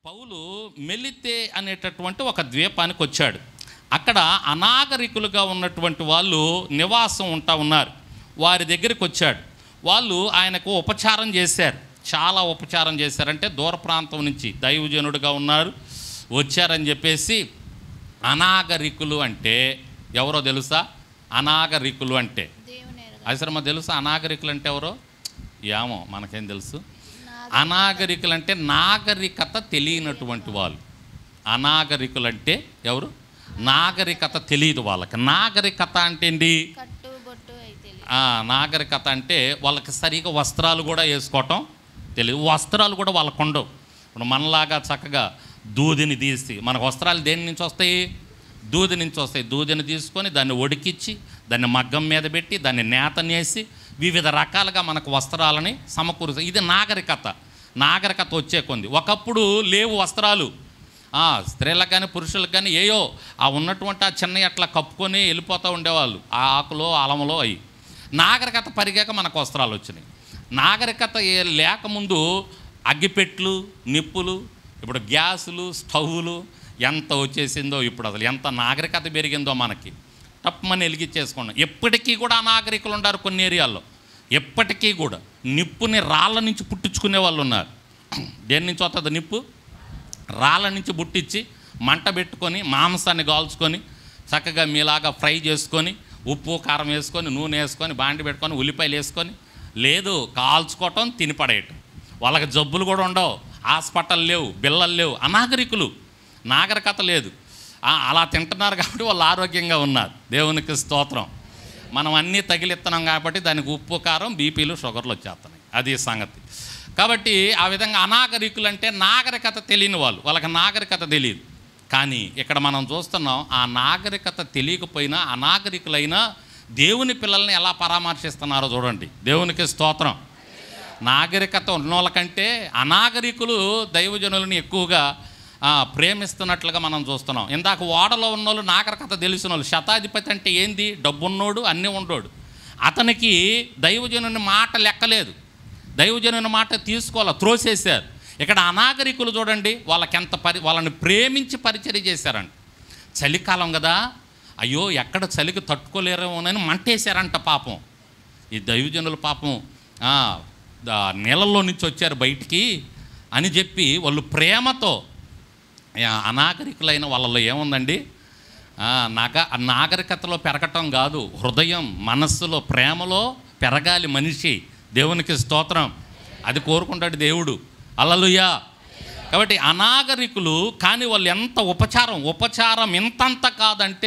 పౌలు మెలితే అనేటటువంటి ఒక ద్వీపానికి వచ్చాడు అక్కడ అనాగరికులుగా ఉన్నటువంటి వాళ్ళు నివాసం ఉంటా ఉన్నారు వారి దగ్గరికి వచ్చాడు వాళ్ళు ఆయనకు ఉపచారం చేశారు చాలా ఉపచారం చేశారంటే దూర ప్రాంతం నుంచి దైవజనుడుగా ఉన్నారు వచ్చారని చెప్పేసి అనాగరికులు అంటే ఎవరో తెలుసా అనాగరికులు అంటే దేవుని ఎరగ అసలు తెలుసా అనాగరికులు అంటే ఎవరో ఏమో మనకేం తెలుసు నా- అనాగరికులు అంటే నాగరికత తెలియనటువంటి వాళ్ళు అనాగరికులు అంటే ఎవరు నాగరికత తెలియదు వాళ్ళకి నాగరికత అంటే ఏంటి కట్టు బొట్టు అయితే తెలియదు. ఆ, నాగరికత అంటే వాళ్ళకి సరిగా వస్త్రాలు కూడా వేసుకోవటం తెలియదు వస్త్రాలు కూడా వాళ్ళకు ఉండవు ఇప్పుడు మనలాగా చక్కగా దూదిని తీసి మనకు వస్త్రాలు దేని నుంచి వస్తాయి దూది నుంచి వస్తాయి దూదిని తీసుకొని దాన్ని ఒడికిచ్చి దాన్ని మగ్గం మీద పెట్టి దాన్ని నేతనేసి వివిధ రకాలుగా మనకు వస్త్రాలని సమకూరుస్తాయి ఇది నాగరికత నాగరికత వచ్చే కొంది ఒకప్పుడు లేవు వస్త్రాలు ఆ, స్త్రీలకు కానీ పురుషులకు కానీ ఏయో ఆ ఉన్నటువంటి ఆ చిన్న అట్లా కప్పుకొని వెళ్ళిపోతూ ఉండేవాళ్ళు ఆ ఆకులో అలములో అవి నాగరికత పరిగాక మనకు వస్త్రాలు వచ్చినాయి నాగరికత ఏ లేకముందు అగ్గిపెట్లు నిప్పులు ఇప్పుడు గ్యాసులు స్టవ్లు ఎంత వచ్చేసిందో ఇప్పుడు అసలు ఎంత నాగరికత పెరిగిందో మనకి తప్పమని వెలిగించేసుకున్నాం ఎప్పటికీ కూడా అనాగరికులు ఉన్నారు కొన్ని ఏరియాల్లో ఎప్పటికీ కూడా నిప్పుని రాళ్ళ నుంచి పుట్టించుకునే వాళ్ళు ఉన్నారు దేని నుంచి వస్తుంది నిప్పు రాళ్ళ నుంచి బుట్టించి మంట పెట్టుకొని మాంసాన్ని కాల్చుకొని చక్కగా మీలాగా ఫ్రై చేసుకొని ఉప్పు కారం వేసుకొని నూనె వేసుకొని బాండి పెట్టుకొని ఉల్లిపాయలు వేసుకొని లేదు కాల్చుకోవటం తిని పడేయటం వాళ్ళకి జబ్బులు కూడా ఉండవు హాస్పిటల్ లేవు బిల్లలు లేవు అనాగరికులు నాగరికత లేదు ఆ, అలా తింటున్నారు కాబట్టి వాళ్ళు ఆరోగ్యంగా ఉన్నారు దేవునికి స్తోత్రం మనం అన్నీ తగిలిస్తున్నాం కాబట్టి దానికి ఉప్పు కారం బీపీలు షుగర్లు వచ్చేస్తున్నాయి అది సంగతి కాబట్టి ఆ విధంగా అనాగరికులు అంటే నాగరికత తెలియని వాళ్ళు వాళ్ళకి నాగరికత తెలియదు కానీ ఇక్కడ మనం చూస్తున్నాం ఆ నాగరికత తెలియకపోయినా అనాగరికులైనా దేవుని పిల్లల్ని ఎలా పరామర్శిస్తున్నారో చూడండి దేవునికి స్తోత్రం నాగరికత ఉన్నోళ్ళకంటే అనాగరికులు దైవజనులని ఎక్కువగా ఆ, ప్రేమిస్తున్నట్లుగా మనం చూస్తున్నాం ఇందాక ఓడలో ఉన్నోళ్ళు నాగరికత తెలిసిన వాళ్ళు శతాధిపతి అంటే ఏంది డబ్బున్నోడు అన్నీ ఉండోడు అతనికి దైవజనుని మాట లెక్కలేదు దైవజనుని మాట తీసుకోవాలి త్రోసేశారు ఇక్కడ అనాగరికులు చూడండి వాళ్ళకి ఎంత పరి వాళ్ళని ప్రేమించి పరిచర్య చేశారంట చలికాలం కదా అయ్యో ఎక్కడ చలికి తట్టుకోలేరేమోనని మంటేశారంట పాపం ఈ దైవజనుల పాపం ఆ, దా- నీళ్ళల్లో నుంచి వచ్చారు బయటికి అని చెప్పి వాళ్ళు ప్రేమతో ఆ, అనాగరికులైన వాళ్ళలో ఏముందండి ఆ, నాగ నాగరికతలో పెరగటం కాదు హృదయం మనస్సులో ప్రేమలో పెరగాలి మనిషి దేవునికి స్తోత్రం అది కోరుకుంటాడు దేవుడు అలలుయా కాబట్టి అనాగరికులు కానీ వాళ్ళు ఎంత ఉపచారం ఉపచారం ఇంతంత కాదంటే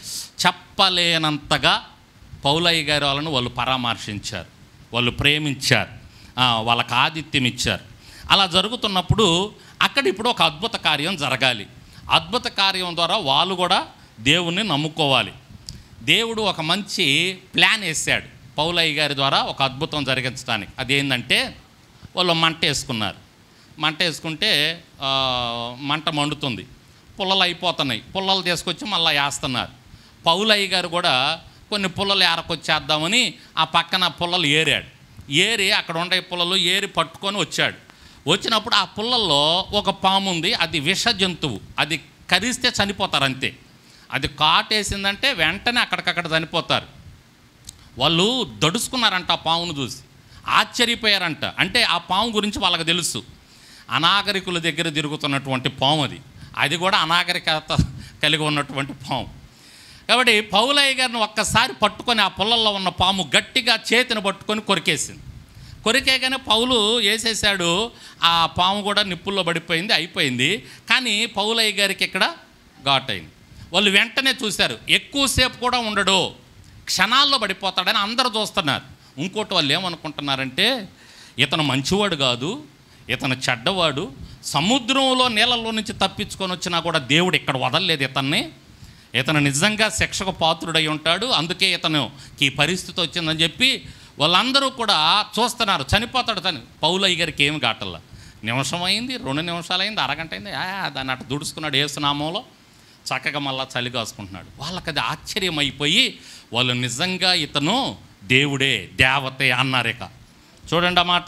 చెప్పలేనంతగా పౌలయ్య గారి వాళ్ళను వాళ్ళు పరామర్శించారు వాళ్ళు ప్రేమించారు ఆ, వాళ్ళకి ఆతిథ్యం ఇచ్చారు అలా జరుగుతున్నప్పుడు అక్కడ ఇప్పుడు ఒక అద్భుత కార్యం జరగాలి అద్భుత కార్యం ద్వారా వాళ్ళు కూడా దేవుణ్ణి నమ్ముకోవాలి దేవుడు ఒక మంచి ప్లాన్ వేసాడు పౌలయ్య గారి ద్వారా ఒక అద్భుతం జరిగించడానికి అదేంటంటే వాళ్ళు మంట వేసుకున్నారు మంట వేసుకుంటే ఆ, మంట మండుతుంది పుల్లలు అయిపోతున్నాయి పుల్లలు తీసుకొచ్చి మళ్ళీ వేస్తున్నారు పౌలయ్య గారు కూడా కొన్ని పుల్లలు ఏరకొచ్చేద్దామని ఆ పక్కన పుల్లలు ఏరాడు ఏరి అక్కడ ఉండే పుల్లలు ఏరి పట్టుకొని వచ్చాడు వచ్చినప్పుడు ఆ పుల్లల్లో ఒక పాము ఉంది అది విష జంతువు అది కరిస్తే చనిపోతారు అంతే అది కాటేసిందంటే వెంటనే అక్కడికక్కడ చనిపోతారు వాళ్ళు దడుచుకున్నారంట ఆ పామును చూసి ఆశ్చర్యపోయారంట అంటే ఆ పాము గురించి వాళ్ళకి తెలుసు అనాగరికుల దగ్గర తిరుగుతున్నటువంటి పాము అది అది కూడా అనాగరికత కలిగి ఉన్నటువంటి పాము కాబట్టి పౌలయ్య గారిని ఒక్కసారి పట్టుకొని ఆ పొలంలో ఉన్న పాము గట్టిగా చేతిని పట్టుకొని కొరికేసింది కొరికేగానే పౌలు వేసేసాడు ఆ పాము కూడా నిప్పుల్లో పడిపోయింది అయిపోయింది కానీ పౌలయ్య గారికి ఇక్కడ ఘాట్ అయింది వాళ్ళు వెంటనే చూశారు ఎక్కువసేపు కూడా ఉండడు క్షణాల్లో పడిపోతాడని అందరూ చూస్తున్నారు ఇంకోటి వాళ్ళు ఏమనుకుంటున్నారంటే ఇతను మంచివాడు కాదు ఇతను చెడ్డవాడు సముద్రంలో నీళ్ళలో నుంచి తప్పించుకొని వచ్చినా కూడా దేవుడు ఇక్కడ వదలలేదు ఇతన్ని ఇతను నిజంగా శిక్షకు పాత్రుడై ఉంటాడు అందుకే ఇతనుకి ఈ పరిస్థితి వచ్చిందని చెప్పి వాళ్ళందరూ కూడా చూస్తున్నారు చనిపోతాడు తను పౌలయ్య గారికి ఏమి గాటల్లా నిమిషం అయింది రెండు నిమిషాలు అయింది అరగంట అయింది ఆ, దాన్ని అటు దుడుచుకున్నాడు ఏసునామంలో చక్కగా మళ్ళా చలి కాసుకుంటున్నాడు వాళ్ళకి అది ఆశ్చర్యం అయిపోయి వాళ్ళు నిజంగా ఇతను దేవుడే దేవతే అన్నారు ఇక చూడండి ఆ మాట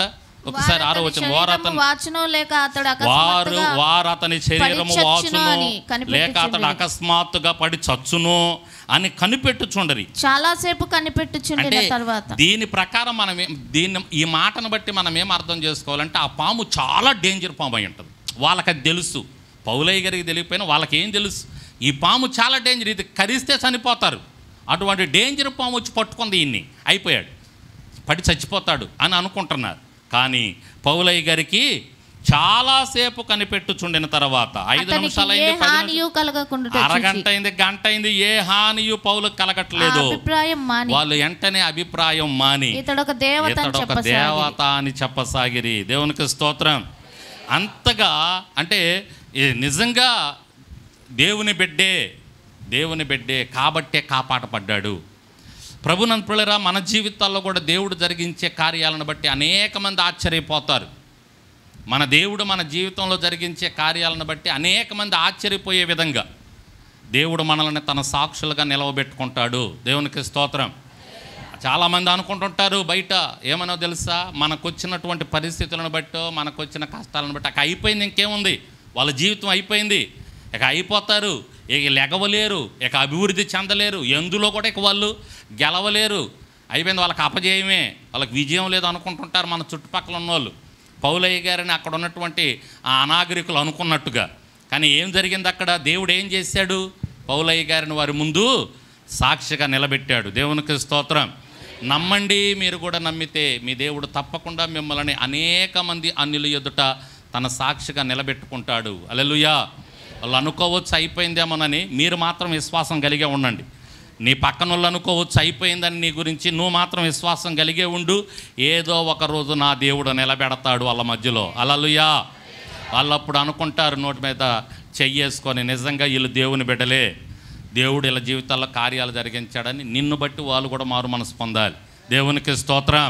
ఒకసారి ఆరో వచ్చిన వారు అతను వాచును లేక అతడు వారు అకస్మాత్తుగా వారు అతని శరీరము పడి చచ్చును వాచును అని కనిపెట్టుచుండిరి. లేక అతడు అకస్మాత్తుగా పడి చచ్చును అని కనిపెట్టుచుండరి చాలా సేపు కనిపెట్టుచుండిన అంటే తర్వాత దీని ప్రకారం మనం ఏం- దీన్ని ఈ మాటను బట్టి మనం ఏం అర్థం చేసుకోవాలంటే ఆ పాము చాలా డేంజర్ పాము అయి ఉంటుంది వాళ్ళకి అది తెలుసు పౌలయ్య గారికి తెలియకపోయినా వాళ్ళకి ఏం తెలుసు ఈ పాము చాలా డేంజర్ ఇది కరిస్తే చనిపోతారు అటువంటి డేంజర్ పాము వచ్చి పట్టుకుంది ఈయన్ని అయిపోయాడు పడి చచ్చిపోతాడు అని అనుకుంటున్నారు కానీ పౌలయ్య గారికి చాలాసేపు కనిపెట్టుచుండిన తర్వాత ఐదు అతనికి నిమిషాలు ఏ అయింది పది నిమిషాలు హానియు కలగకుండా అరగంట అయింది గంట అయింది ఏ హానియు పౌలకు ఆ కలగట్లేదు అభిప్రాయం మాని వాళ్ళు వెంటనే అభిప్రాయం మాని ఇతడు ఒక దేవత అని ఇతడు ఒక చెప్పసాగి దేవత అని చెప్పసాగిరి దేవునికి స్తోత్రం అంతగా అంటే ఈ నిజంగా దేవుని బిడ్డే దేవుని బిడ్డే కాబట్టే కాపాడపడ్డాడు ప్రభునంతులరా మన జీవితాల్లో కూడా దేవుడు జరిగించే కార్యాలను బట్టి అనేక మంది ఆశ్చర్యపోతారు మన దేవుడు మన జీవితంలో జరిగించే కార్యాలను బట్టి అనేక మంది ఆశ్చర్యపోయే విధంగా దేవుడు మనల్ని తన సాక్షులుగా నిలవబెట్టుకుంటాడు దేవునికి స్తోత్రం చాలామంది అనుకుంటుంటారు బయట ఏమనో తెలుసా మనకు వచ్చినటువంటి పరిస్థితులను బట్టో మనకు వచ్చిన కష్టాలను బట్టి అక్కడ అయిపోయింది ఇంకేముంది వాళ్ళ జీవితం అయిపోయింది ఇక అయిపోతారు ఇక లెగవలేరు ఇక అభివృద్ధి చెందలేరు ఎందులో కూడా ఇక వాళ్ళు గెలవలేరు అయిపోయింది వాళ్ళకి అపజయమే వాళ్ళకి విజయం లేదు అనుకుంటుంటారు మన చుట్టుపక్కల ఉన్నోళ్ళు పౌలయ్య గారిని అక్కడ ఉన్నటువంటి ఆ అనాగరికులు అనుకున్నట్టుగా కానీ ఏం జరిగింది అక్కడ దేవుడు ఏం చేశాడు పౌలయ్య గారిని వారి ముందు సాక్షిగా నిలబెట్టాడు దేవునికి స్తోత్రం నమ్మండి మీరు కూడా నమ్మితే మీ దేవుడు తప్పకుండా మిమ్మల్ని అనేక మంది అన్యుల ఎదుట తన సాక్షిగా నిలబెట్టుకుంటాడు అలెలుయా వాళ్ళు అనుకోవచ్చు అయిపోయిందేమోనని మీరు మాత్రం విశ్వాసం కలిగే ఉండండి నీ పక్కన వాళ్ళు అనుకోవచ్చు అయిపోయిందని నీ గురించి నువ్వు మాత్రం విశ్వాసం కలిగే ఉండు ఏదో ఒక రోజు నా దేవుడు నిలబెడతాడు వాళ్ళ మధ్యలో అలలుయా వాళ్ళు అప్పుడు అనుకుంటారు నోటి మీద చెయ్యేసుకొని నిజంగా వీళ్ళు దేవుని బిడ్డలే దేవుడు ఇలా జీవితాల్లో కార్యాలు జరిగించాడని నిన్ను బట్టి వాళ్ళు కూడా మారు మనసు పొందాలి దేవునికి స్తోత్రం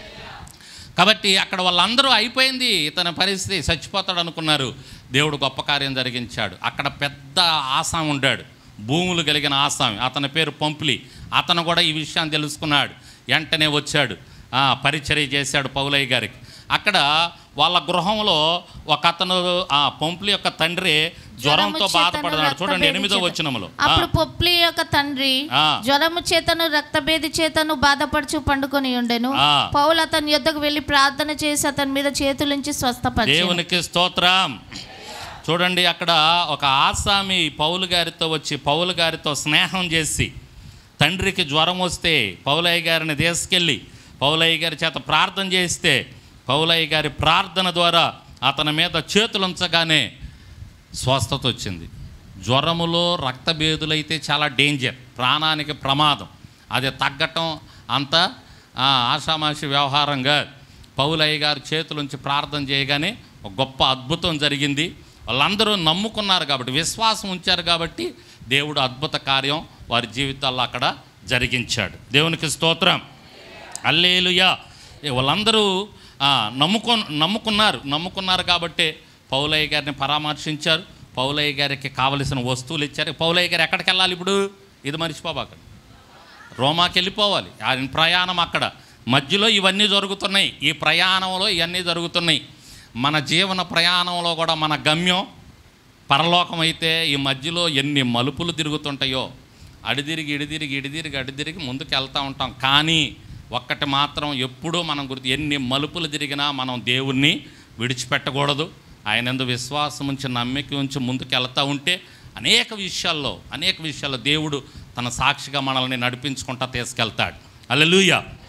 కాబట్టి అక్కడ వాళ్ళందరూ అయిపోయింది ఇతని పరిస్థితి చచ్చిపోతాడు అనుకున్నారు దేవుడు గొప్ప కార్యం జరిగించాడు అక్కడ పెద్ద ఆసాం ఉండాడు భూములు కలిగిన ఆసామి అతని పేరు పంపులి అతను కూడా ఈ విషయాన్ని తెలుసుకున్నాడు వెంటనే వచ్చాడు ఆ, పరిచర్య చేశాడు పౌలయ్య గారికి అక్కడ వాళ్ళ గృహంలో ఒక అతను ఆ పంపులి యొక్క తండ్రి జ్వరంతో జ్వరము చేతను బాధపడుతున్నాడు చూడండి రక్తభేది ఎనిమిదో చేత- వచ్చినములో అప్పుడు పొప్లి యొక్క తండ్రి ఆ. జ్వరము చేతను రక్తభేది చేతను బాధపడుచు పండుకొని ఉండెను ఆ. పౌలు అతని యొద్దకు వెళ్ళి ప్రార్థన చేసి అతని మీద చేతులుంచి స్వస్థపరిచాను దేవునికి స్తోత్రం చూడండి అక్కడ ఒక ఆసామి పౌలు గారితో వచ్చి పౌలు గారితో స్నేహం చేసి తండ్రికి జ్వరం వస్తే పౌలయ్య గారిని తీసుకెళ్ళి పౌలయ్య గారి చేత ప్రార్థన చేస్తే పౌలయ్య గారి ప్రార్థన ద్వారా అతని మీద చేతులు ఉంచగానే స్వస్థత వచ్చింది జ్వరములో రక్తభేదులైతే చాలా డేంజర్ ప్రాణానికి ప్రమాదం అది తగ్గటం అంత ఆ, ఆషామాషి వ్యవహారంగా పౌలయ్య గారు చేతులుంచి ప్రార్థన చేయగానే ఒక గొప్ప అద్భుతం జరిగింది వాళ్ళందరూ నమ్ముకున్నారు కాబట్టి విశ్వాసం ఉంచారు కాబట్టి దేవుడు అద్భుత కార్యం వారి జీవితాల్లో అక్కడ జరిగించాడు దేవునికి స్తోత్రం అల్లేలుయా ఏ వాళ్ళందరూ ఆ, నమ్ముకొ నమ్ముకున్నారు నమ్ముకున్నారు కాబట్టి పౌలయ్య గారిని పరామర్శించారు పౌలయ్య గారికి కావలసిన వస్తువులు ఇచ్చారు పౌలయ్య గారు ఎక్కడికి వెళ్ళాలి ఇప్పుడు ఇది మర్చిపోబాకండి రోమాకి వెళ్ళిపోవాలి ఆయన ప్రయాణం అక్కడ మధ్యలో ఇవన్నీ జరుగుతున్నాయి ఈ ప్రయాణంలో ఇవన్నీ జరుగుతున్నాయి మన జీవన ప్రయాణంలో కూడా మన గమ్యం పరలోకం అయితే ఈ మధ్యలో ఎన్ని మలుపులు తిరుగుతుంటాయో అడిదిరిగి ఇడిదిరిగి ఇడిదిరిగి అడిదిరిగి ముందుకు వెళ్తూ ఉంటాం కానీ ఒక్కటి మాత్రం ఎప్పుడూ మనం గుర్తు ఎన్ని మలుపులు తిరిగినా మనం దేవుణ్ణి విడిచిపెట్టకూడదు ఆయన ఎందు విశ్వాసం ఉంచి నమ్మిక ఉంచి ముందుకు వెళ్తూ ఉంటే అనేక విషయాల్లో అనేక విషయాల్లో దేవుడు తన సాక్షిగా మనల్ని నడిపించుకుంటా తీసుకెళ్తాడు అల్లెలుయ్య